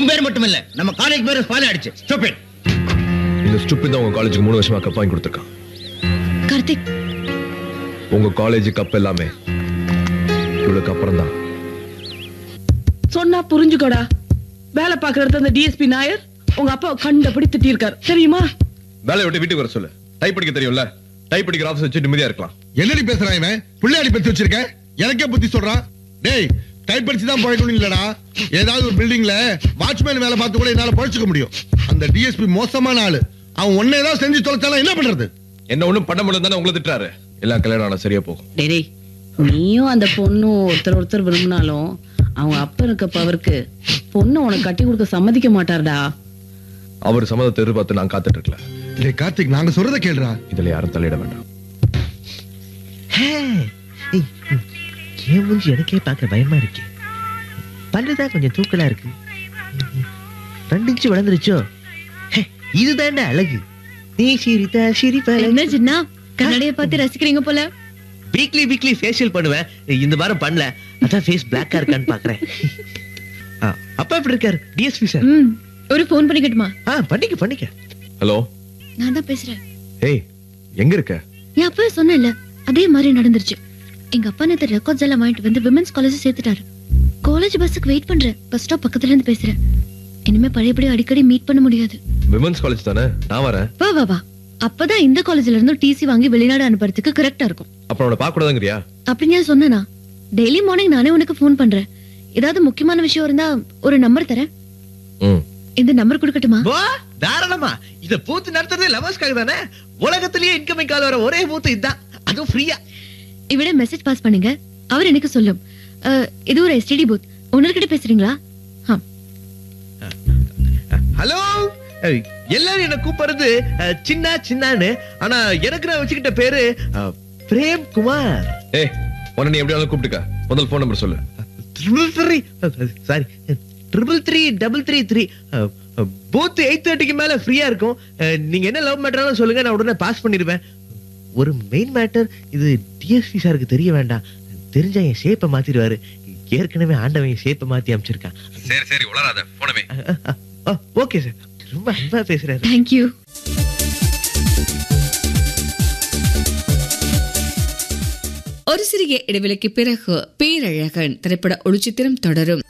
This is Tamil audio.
பேர் மட்டும் இல்ல நம்ம காலேஜ் பேரும் ஸ்பாயில் ஆயிடுச்சு ஸ்டூபிட் இந்த ஸ்டூபிட் தான் உங்க காலேஜுக்கு மூணு வருஷமா கப் வாங்கி கொடுத்துருக்கான் கார்த்திக் உங்க காலேஜ் கப் எல்லாமே இவளுக்கு அப்புறம் தான் சொன்னா புரிஞ்சுக்கோடா வேலை பாக்குற இடத்துல அந்த டிஎஸ்பி நாயர் உங்க அப்பா கண்டபடி திட்டியிருக்காரு தெரியுமா வேலையை விட்டு வீட்டுக்கு வர சொல்லு டைப் படிக்க தெரியும்ல டைப் படிக்கிற ஆஃபீஸ் வச்சு நிம்மதியா இருக்கலாம் என்னடி பேசுறான் இவன் பிள்ளையாடி பெற்று வச்சிருக்க எனக்கே புத்தி சொல்றான் டேய் டைப் படிச்சு தான் பழக்கணும் இல்லடா ஏதாவது ஒரு பில்டிங்ல வாட்ச்மேன் வேலை பார்த்து கூட என்னால பழச்சுக்க முடியும் அந்த டிஎஸ்பி மோசமான ஆளு அவன் ஒன்னே ஏதாவது செஞ்சு தொலைச்சாலும் என்ன பண்றது என்ன ஒண்ணும் பண்ண முடியும் தானே உங்களை திட்டுறாரு எல்லாம் கல்யாணம் ஆனா சரியா போகும் டேய் டேய், நீயும் அந்த பொண்ணும் ஒருத்தர் ஒருத்தர் விரும்பினாலும் அவங்க அப்பா இருக்க பவருக்கு பொண்ணு உனக்கு கட்டி கொடுக்க சம்மதிக்க மாட்டார்டா அவர் சம்மதத்தை எதிர்பார்த்து நான் காத்துட்டு இருக்கல டேய் கார்த்திக் நாங்க சொல்றத கேளுடா இதுல யாரும் தலையிட வேண்டாம் ஏன் மூஞ்சி எனக்கே பார்க்க பயமா இருக்கு பல்லுதான் கொஞ்சம் தூக்கலா இருக்கு ரெண்டு இன்ச்சு வளர்ந்துருச்சோ ஹே, இதுதான்டா அழகு நீ சிரித்தா சிரிப்பா என்ன சின்ன கண்ணாடிய பார்த்து ரசிக்கிறீங்க போல வீக்லி வீக்லி ஃபேஷியல் பண்ணுவேன் இந்த வாரம் பண்ணல அதான் ஃபேஸ் பிளாக்கா இருக்கான்னு பாக்குறேன் ஆ, அப்பா எப்படி இருக்காரு டிஎஸ்பி சார் ம் ஒரு ஃபோன் பண்ணிக்கட்டுமா ஆ பண்ணிக்க பண்ணிக்க ஹலோ நான் தான் பேசுறேன் ஏய் எங்க இருக்க என் அப்பவே சொன்னேன்ல அதே மாதிரி நடந்துருச்சு எங்க அப்பா நேத்து ரெக்கார்ட்ஸ் எல்லாம் வாங்கிட்டு வந்து விமென்ஸ் காலேஜ் சேர்த்துட்டாரு காலேஜ் பஸ்ஸுக்கு வெயிட் பண்றேன் பஸ் ஸ்டாப் பக்கத்துல இருந்து பேசுறேன் இனிமே பழையபடி அடிக்கடி மீட் பண்ண முடியாது விமன்ஸ் காலேஜ் தானே நான் வரேன் வா வா வா அப்பதான் இந்த காலேஜ்ல இருந்து டிசி வாங்கி வெளிநாடு அனுப்புறதுக்கு கரெக்டா இருக்கும் அப்புறம் அவனை பார்க்க கூடாதுங்கிறியா அப்படி நான் சொன்னேனா டெய்லி மார்னிங் நானே உனக்கு ஃபோன் பண்றேன் ஏதாவது முக்கியமான விஷயம் இருந்தா ஒரு நம்பர் தரேன் ம் இந்த நம்பர் கொடுக்கட்டுமா வா தாராளமா இத பூத்து நடத்துறதே லவர்ஸ்க்காக தானே உலகத்திலேயே இன்கமிங் கால் வர ஒரே பூத்து இதுதான் அதுவும் ஃப்ரீயா இவிட மெசேஜ் பாஸ் பண்ணுங்க அவர் எனக்கு சொல்லும் அஹ், இது ஒரு எஸ்டிடி பூத் ஓனர்கிட்ட பேசுறீங்களா ஆ ஹலோ அஹ், எல்லாரும் என்ன கூப்பிடுறது அஹ், சின்ன சின்னான்னு ஆனா எனக்கு நான் வச்சுக்கிட்ட பேரு அஹ், பிரேம் குமார் ஏய் உன்னை நீ எப்படி வேணாலும் கூப்பிட்டுக்க முதல் ஃபோன் நம்பர் சொல்லு triple three sorry triple three double three three பூத் எயிட் தேர்ட்டிக்கு மேல ஃப்ரீயா இருக்கும் அஹ், நீங்க என்ன லவ் மேட்டர்னாலும் சொல்லுங்க நான் உடனே பாஸ் பண்ணிடுவேன் ஒரு மெயின் மேட்டர் இது டிஎஸ்பி சாருக்கு தெரிய வேண்டாம் தெரிஞ்சா என் ஷேப்பை மாத்திடுவாரு ஏற்கனவே ஆண்டவன் என் ஷேப்பை மாத்தி அமைச்சிருக்கான் சரி சரி உளராத போனவே ஓகே சார் ரொம்ப அன்பா பேசுறாரு தேங்க்யூ ஒரு சிறிய இடைவெளிக்கு பிறகு பேரழகன் திரைப்பட ஒளிச்சித்திரம் தொடரும்